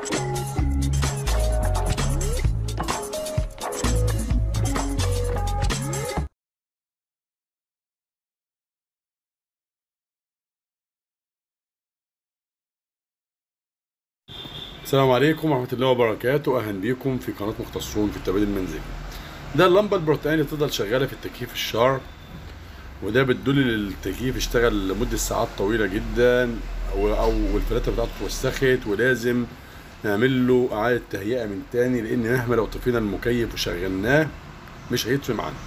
السلام عليكم ورحمة الله وبركاته أهلا بيكم في قناة مختصون في التبريد المنزلي ده اللمبة البروتينية اللي تفضل شغالة في التكييف الشار وده بتدل للتكييف يشتغل لمدة ساعات طويلة جدا و- أو والفلاتة بتاعته اتوسخت ولازم نعمل له إعادة تهيئة من تاني لأن مهما لو طفينا المكيف وشغلناه مش هيطفي معانا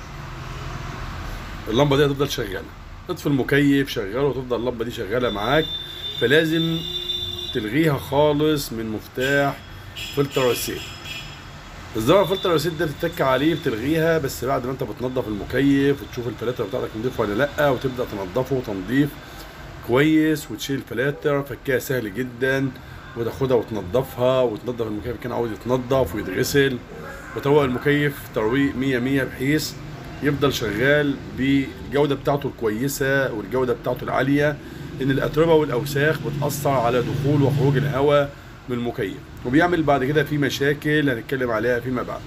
اللمبة دي هتفضل شغالة اطفي المكيف شغله وتفضل اللمبة دي شغالة معاك فلازم تلغيها خالص من مفتاح فلتر رسيت الزرار فلتر رسيت ده بتتك عليه بتلغيها بس بعد ما انت بتنظف المكيف وتشوف الفلاتر بتاعتك نضيفه ولا لا وتبدا تنظفه تنظيف كويس وتشيل الفلاتر فكها سهل جدا وتاخدها وتنظفها وتنظف المكيف كان عاوز يتنظف ويتغسل وتروق المكيف ترويق 100 100 بحيث يفضل شغال بالجوده بتاعته الكويسه والجوده بتاعته العاليه ان الاتربه والاوساخ بتاثر على دخول وخروج الهواء من المكيف وبيعمل بعد كده في مشاكل هنتكلم عليها فيما بعد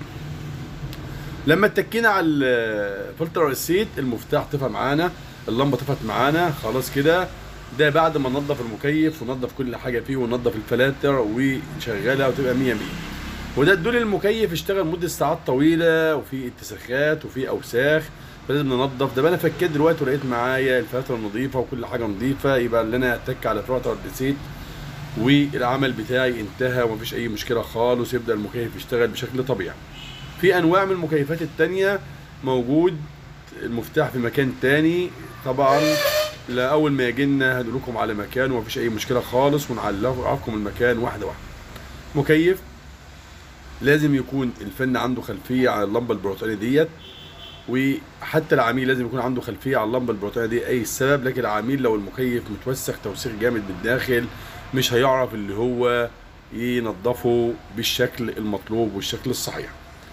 لما اتكينا على الفلتر ريسيت المفتاح طفى معانا اللمبه طفت معانا خلاص كده ده بعد ما ننظف المكيف وننظف كل حاجه فيه وننظف الفلاتر وشغاله وتبقى 100 100 وده تدل المكيف اشتغل مده ساعات طويله وفي اتساخات وفي اوساخ فلازم ننظف ده بقى انا فكيت دلوقتي ولقيت معايا الفلاتر نظيفه وكل حاجه نظيفه يبقى اللي انا اتك على فلاتر ريسيت والعمل بتاعي انتهى ومفيش اي مشكله خالص يبدا المكيف يشتغل بشكل طبيعي في انواع من المكيفات التانية موجود المفتاح في مكان تاني طبعا لاول ما يجي لنا هنقول لكم على مكان ومفيش اي مشكله خالص ونعرفكم المكان واحده واحده مكيف لازم يكون الفن عنده خلفيه على اللمبه البروتينيه ديت وحتى العميل لازم يكون عنده خلفيه على اللمبه البروتينيه دي اي السبب لكن العميل لو المكيف متوسخ توسيخ جامد بالداخل مش هيعرف اللي هو ينظفه بالشكل المطلوب والشكل الصحيح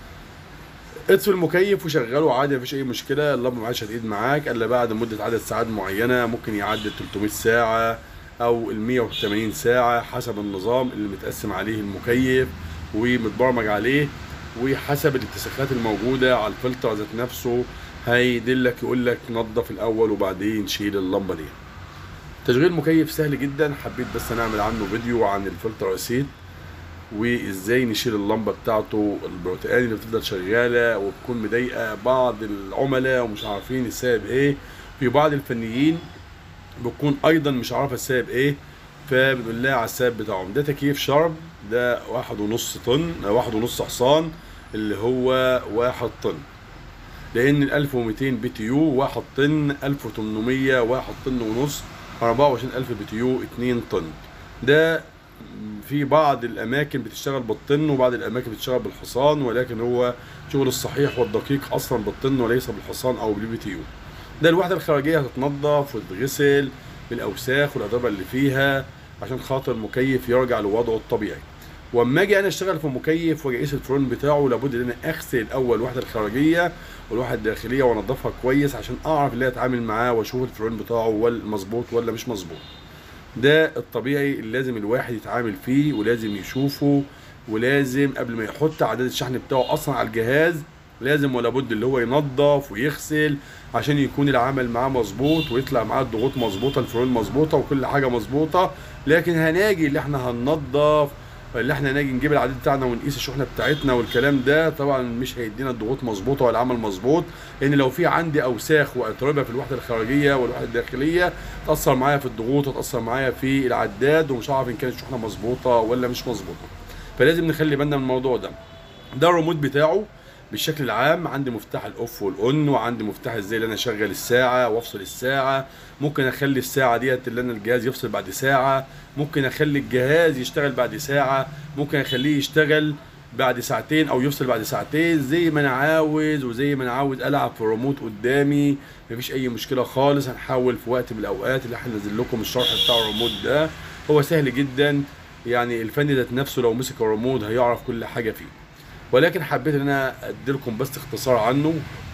اطفي المكيف وشغله عادي مفيش اي مشكله اللمبه ما عادش هتقيد معاك الا بعد مده عدد ساعات معينه ممكن يعدي 300 ساعه او ال 180 ساعه حسب النظام اللي متقسم عليه المكيف ومتبرمج عليه وحسب الاتساخات الموجوده على الفلتر ذات نفسه هيدلك يقول لك نظف الاول وبعدين شيل اللمبه دي تشغيل مكيف سهل جدا حبيت بس نعمل عنه فيديو عن الفلتر ريسيت وازاي نشيل اللمبه بتاعته البروتيني اللي بتفضل شغاله وبتكون مضايقه بعض العملاء ومش عارفين السبب ايه في بعض الفنيين بتكون ايضا مش عارفه السبب ايه فبنقول لها على السبب بتاعهم ده تكييف شرب ده واحد ونص طن واحد ونص حصان اللي هو واحد طن لان ال 1200 بي تي يو واحد طن 1800 واحد طن ونص 24000 بي تي يو 2 طن ده في بعض الاماكن بتشتغل بالطن وبعض الاماكن بتشتغل بالحصان ولكن هو شغل الصحيح والدقيق اصلا بالطن وليس بالحصان او بالبي تي يو ده الوحده الخارجيه هتتنضف وتتغسل بالاوساخ والاتربه اللي فيها عشان خاطر المكيف يرجع لوضعه الطبيعي واما اجي انا اشتغل في مكيف واجي اقيس الفرن بتاعه لابد ان انا اغسل الاول الوحده الخارجيه والوحده الداخليه وانضفها كويس عشان اعرف اللي اتعامل معاه واشوف الفرن بتاعه ولا مظبوط ولا مش مظبوط ده الطبيعي اللي لازم الواحد يتعامل فيه ولازم يشوفه ولازم قبل ما يحط عداد الشحن بتاعه اصلا على الجهاز لازم ولا بد اللي هو ينظف ويغسل عشان يكون العمل معاه مظبوط ويطلع معاه الضغوط مظبوطه الفرون مظبوطه وكل حاجه مظبوطه لكن هناجي اللي احنا هننظف اللي احنا نيجي نجيب العداد بتاعنا ونقيس الشحنه بتاعتنا والكلام ده طبعا مش هيدينا الضغوط مظبوطه ولا العمل مظبوط لان لو في عندي اوساخ واتربه في الوحده الخارجيه والوحده الداخليه تاثر معايا في الضغوط وتاثر معايا في العداد ومش هعرف ان كانت الشحنه مظبوطه ولا مش مظبوطه فلازم نخلي بالنا من الموضوع ده ده الريموت بتاعه بالشكل العام عندي مفتاح الاوف والاون وعندي مفتاح ازاي اللي انا اشغل الساعه وافصل الساعه ممكن اخلي الساعه ديت اللي انا الجهاز يفصل بعد ساعه ممكن اخلي الجهاز يشتغل بعد ساعه ممكن اخليه يشتغل بعد ساعتين او يفصل بعد ساعتين زي ما انا عاوز وزي ما انا عاوز العب في الريموت قدامي مفيش اي مشكله خالص هنحاول في وقت من الاوقات اللي احنا ننزل لكم الشرح بتاع الريموت ده هو سهل جدا يعني الفني ذات نفسه لو مسك الريموت هيعرف كل حاجه فيه ولكن حبيت ان انا اديلكم بس اختصار عنه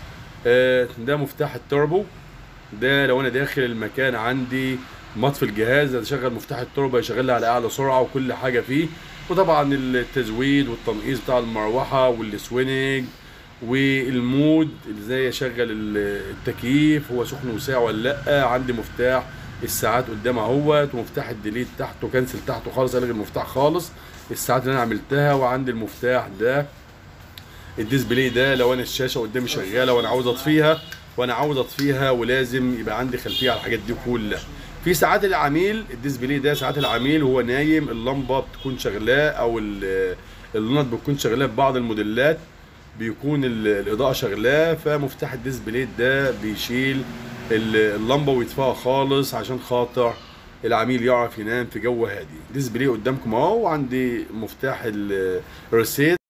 آه، ده مفتاح التوربو ده لو انا داخل المكان عندي مطفي الجهاز اشغل مفتاح التوربو يشغل لي على اعلى سرعه وكل حاجه فيه وطبعا التزويد والتنقيص بتاع المروحه والسوينج والمود ازاي اشغل ال- التكييف هو سخن وساقع ولا لا عندي مفتاح الساعات قدام اهوت ومفتاح الديليت تحته كنسل تحته خالص الغي المفتاح خالص الساعات اللي انا عملتها وعندي المفتاح ده الديسبلاي ده لو انا الشاشه قدامي شغاله وانا عاوز اطفيها وانا عاوز اطفيها ولازم يبقى عندي خلفيه على الحاجات دي كلها في ساعات العميل الديسبلاي ده ساعات العميل وهو نايم اللمبه بتكون شغلاه او ال- اللونات بتكون شغلاه في بعض الموديلات بيكون ال- الاضاءه شغلاه فمفتاح الديسبلاي ده بيشيل ال- اللمبه ويطفيها خالص عشان خاطر العميل يعرف ينام في جو هادي ديسبلاي قدامكم اهو وعندي مفتاح ال- الريسيت